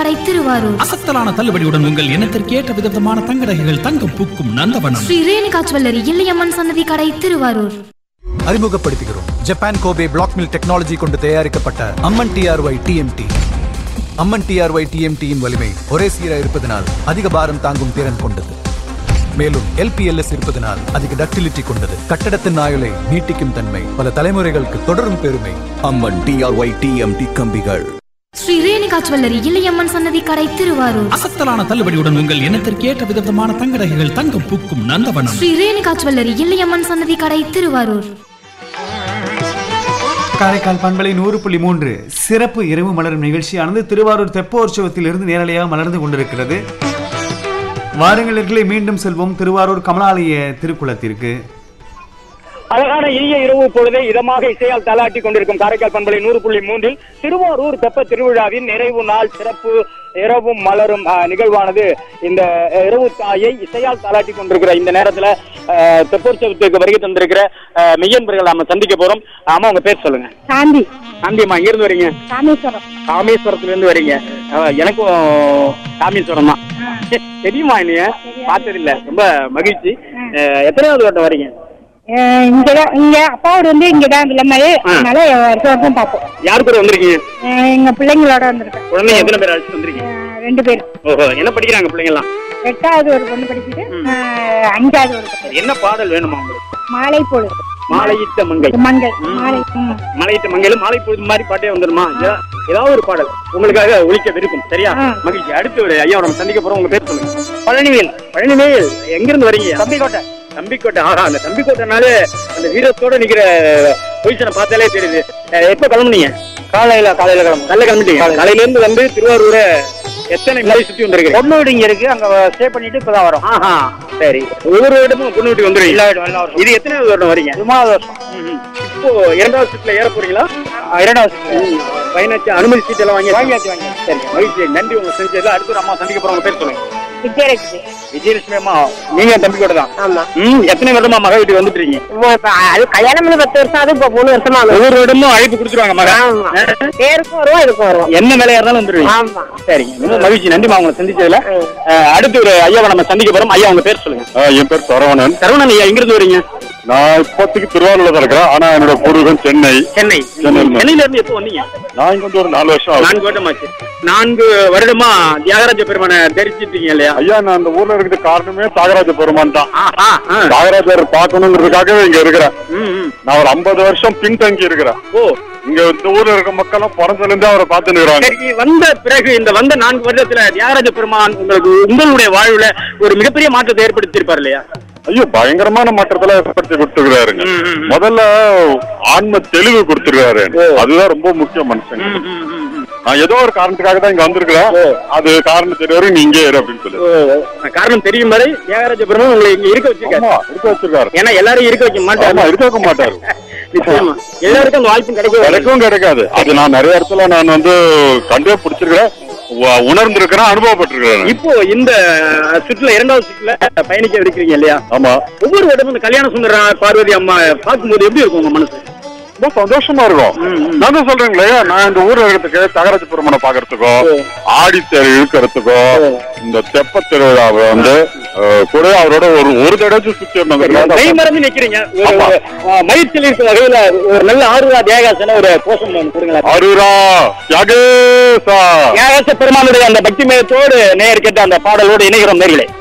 கடை திருவாரூர் அசத்தலான தள்ளுபடியுடன் உங்கள் இனத்திற்கு ஏற்ற விதவிதமான தங்க நகைகள் தங்கம் பூக்கும் நந்தவனம் ஸ்ரீ ரேணுகா ஜுவல்லரி இல்லையம்மன் சன்னதி கடை திருவாரூர் அறிமுகப்படுத்துகிறோம் Japan Kobe black mill technology கொண்டு தயாரிக்கப்பட்ட Amman TRY TMT Amman TRY டிஎம்டியின் வலிமை ஒரே சீராக இருப்பதனால் அதிக பாரம் தாங்கும் திறன் கொண்டது மேலும் எல்பிஎல்எஸ் இருப்பதனால் அதிக டக்டிலிட்டி கொண்டது கட்டடத்தின் ஆயுளை நீட்டிக்கும் தன்மை பல தலைமுறைகளுக்கு தொடரும் பெருமை அம்மன் டிஆர்ஒய் டிஎம்டி கம்பிகள் ஸ்ரீ ரேணுகா ஜுவல்லரி இல்லையம்மன் சன்னதி கடை திருவாரூர் அசத்தலான தள்ளுபடியுடன் உங்கள் இனத்திற்கு ஏற்ற விதவிதமான தங்க நகைகள் தங்கம் பூக்கும் நந்தவனம் ஸ்ரீ ரேணுகா ஜுவல்லரி இல்லையம்மன் சன்னதி கடை திருவாரூர் காரைக்கால் பண்பலை நூறு புள்ளி மூன்று சிறப்பு இரவு மலரும் நிகழ்ச்சியானது திருவாரூர் தெப்போற்சவத்திலிருந்து நேரலையாக மலர்ந்து கொண்டிருக்கிறது வாருங்களிலே மீண்டும் செல்வோம் திருவாரூர் கமலாலய திருக்குளத்திற்கு அழகான இனிய இரவு பொழுதை இதமாக இசையால் தலாட்டி கொண்டிருக்கும் காரைக்கால் பண்பலை நூறு புள்ளி மூன்றில் திருவாரூர் தெப்ப திருவிழாவின் நிறைவு நாள் சிறப்பு இரவும் மலரும் ஆஹ், நிகழ்வானது இந்த அஹ், இரவு தாயை இசையால் தாளாட்டி கொண்டிருக்கிற இந்த நேரத்துல ஆஹ், தெப்போற்சவத்துக்கு வருகை தந்திருக்கிற ஆஹ், மெய்யன்பர்கள் நாம சந்திக்க போறோம் ஆமா உங்க பேர் சொல்லுங்க சாந்தி சாந்தியம்மா இங்க இருந்து வரீங்க ராமேஸ்வரம் ராமேஸ்வரத்துல இருந்து வரீங்க ஆஹ், எனக்கும் ராமேஸ்வரம் தான் தெரியுமா என்னைய பார்த்தது இல்ல ரொம்ப மகிழ்ச்சி ஆஹ், எத்தனையாவது வட்டம் வரீங்க அஹ் இங்கதான் இங்க அப்பாவோட வந்து இங்கதான் விளம்பரு ஆ. அதனால வருஷம் வருஷம் பார்ப்போம் யார் கூட வந்திருக்கீங்க அஹ் எங்க பிள்ளைங்களோட வந்திருக்கேன் குழந்தைங்க எத்தனை பேர் அழைச்சிட்டு வந்திருக்கீங்க அஹ் ரெண்டு பேர் ஓஹோ என்ன படிக்கிறாங்க பிள்ளைங்க எல்லாம் எட்டாவது ஒரு பொண்ணு படிக்குது அஹ் அஞ்சாவது ஒரு பொண்ணு என்ன பாடல் வேணுமா உங்களுக்கு மாலை பொழுது மாலையிட்ட மங்கை மங்கள் மாலை ம். மலையிட்ட மங்கையில மாலை பொழுது மாதிரி பாட்டே வந்துருமா ஏதா- ஏதாவது ஒரு பாடல் உங்களுக்காக ஒழிக்க விருப்பம் சரியா ஆ. மகிழ்ச்சி அடுத்து ஒரு ஐயா நம்ம சந்திக்க போறோம் உங்க பேர் சொல்லுங்க பழனிவேல் பழனிவேல் எங்க இருந்து வரீங்க தம்பிக்கோட்டை தம்பிக்கோட்டை ஆஹா அந்த தம்பிக்கோட்டைனாலே அந்த வீரத்தோட நிக்கிற பொசிஷனை பார்த்தாலே தெரியுது அஹ், எப்ப கிளம்புனீங்க காலையில காலையில கிளம்பு நல்ல கிளம்பிட்டீங்க காலையில இருந்து வந்து திருவாரூரை எத்தனை முறை சுத்தி வந்திருக்கீங்க பொண்ணு வீடு இங்க இருக்கு அங்க ஸ்டே பண்ணிட்டு இப்பதான் வரோம் ஆஹா சரி ஒவ்வொரு இடமும் பொண்ணு வீட்டு வந்துருவீங்க எல்லா இடம் எல்லா வருஷம் இது எத்தனாவது வருடம் வரீங்க மூணாவது வருஷம் இப்போ இரண்டாவது சீட்ல ஏற போறீங்களா இரண்டாவது பயணச்சு அனுமதி சீட் எல்லாம் வாங்கி வாங்கியாச்சு வாங்கி சரி மகிழ்ச்சி நன்றி உங்க செஞ்சதுல அடுத்து ஒரு அம்மா சந்திக்க போறவங்க பேர் சொல்லுங்க விஜயலட்சுமி விஜயலட்சுமி அம்மா நீங்க தம்பி கூட தான் ஆமா ம் எத்தனை வருடமா மக வீட்டுக்கு வந்துட்டு இருக்கீங்க இப்போ இப்ப அது கல்யாணம் பண்ணி பத்து வருஷம் அது இப்போ மூணு வருஷமா ஆகுது. ஒவ்வொரு இடமும் அழைப்பு கொடுத்துருவாங்க மக ஆமா பேருக்கும் வருவோம் இதுக்கும் வருவோம் என்ன வேலையா இருந்தாலும் வந்துருவீங்க ஆமா சரிங்க ரொம்ப மகிழ்ச்சி நன்றிமா உங்களை சந்திச்சதுல அஹ், அடுத்து ஒரு ஐயாவை நம்ம சந்திக்க போறோம் ஐயா உங்க பேர் சொல்லுங்க என் பேர் சரவணன் சரவணன் ஐயா எங்கிருந்து வரீங்க நான் இப்போதைக்கு திருவாரூர்ல தான் இருக்கிறேன் ஆனா என்னோட பூர்வீகம் சென்னை சென்னை சென்னையில இருந்து. சென்னையில இருந்து எப்போ வந்தீங்க நான் இங்க வந்து ஒரு நாலு வருஷம் ஆகுது நான்கு வருடமாச்சு நான்கு வருடமா தியாகராஜ பெருமானை தரிச்சிட்டீங்க இல்லையா ஐயா நான் அந்த ஊர்ல இருக்கிற காரணமே தியாகராஜ பெருமான் தான் ஆஹா, ஆ. தியாகராஜர் பார்க்கணுங்கிறதுக்காகவே இங்க இருக்கிறேன் ம், ம். நான் ஒரு ஐம்பது வருஷம் பின்தங்கி இருக்கிறேன் ஓ இங்க இந்த ஊர்ல இருக்க மக்கள் எல்லாம் பிறந்ததுல இருந்தே அவரை பார்த்துன்னு இருக்கிறாங்க சரி வந்த பிறகு இந்த வந்த நான்கு வருடத்துல தியாகராஜ பெருமான் உங்களுக்கு உங்களுடைய வாழ்வுல ஒரு மிகப்பெரிய மாற்றத்தை ஏற்படுத்தியிருப்பார் இல்லையா ஐயோ பயங்கரமான மாற்றத்துல ஏற்படுத்தி கொடுத்துருக்காருங்க ம், ம், ம். முதல்ல ஆன்ம தெளிவு கொடுத்துருக்காரு அதுதான் ரொம்ப முக்கியம் மனுஷங்க ம், ம், ம், ம். நான் ஏதோ ஒரு காரணத்துக்காக தான் இங்க வந்திருக்கிறேன் அது காரணம் தெரியும் நீ இங்கே இரு அப்படின்னு சொல்லி ஓ, காரணம் தெரியும் வரை தியாகராஜ பெருமான் உங்களை இங்க இருக்க வச்சிருக்காரு ஆமா இருக்க வச்சிருக்காரு ஏன்னா எல்லாரும் இருக்க வைக்க ஆமா மாட்டாங்க இருக்க வைக்க மாட்டாரு நிச்சயமா எல்லாருக்கும் அந்த வாய்ப்பும் கிடைக்கும் கிடைக்கும் கிடைக்காது அது நான் நிறைய இடத்துல நான் வந்து கண்டே பிடிச்சிருக்கிறேன் உ- உணர்ந்திருக்கிறேன் அனுபவப்பட்டிருக்கிறேன் இப்போ இந்த சுற்றுல இரண்டாவது சுற்றுல பயணிக்க இருக்கிறீங்க இல்லையா ஆமா ஒவ்வொரு இடமும் இந்த கல்யாண சுந்தர பார்வதி அம்மா பார்க்கும்போது எப்படி இருக்கும் உங்க மனசு ரொம்ப சந்தோஷமா இருக்கும் ம், ம். நான் தான் சொல்றேங்களே நான் இந்த ஊர்ல இருக்கிறதுக்கு தகராஜ பெருமனை பாக்குறதுக்கோ ஆடித்தேர் இழுக்கிறதுக்கோ இந்த தெப்ப திருவிழாவை வந்து அஹ், கூட அவரோட ஒரு ஒரு தடவை சுத்தி இருந்தோம் கை மறந்து நிக்கிறீங்க ஒரு ஆமா. அஹ், மயிர்ச்சல் இருக்க வகையில ஒரு நல்ல ஆறுதா தியாகாசன ஒரு கோஷம் ஒண்ணு கொடுங்களேன் அருரா யாகேசா தியாகாச பெருமானுடைய அந்த பக்தி மேயத்தோடு நேயர் கேட்ட அந்த பாடலோடு இணைகிறோம் நேர்களே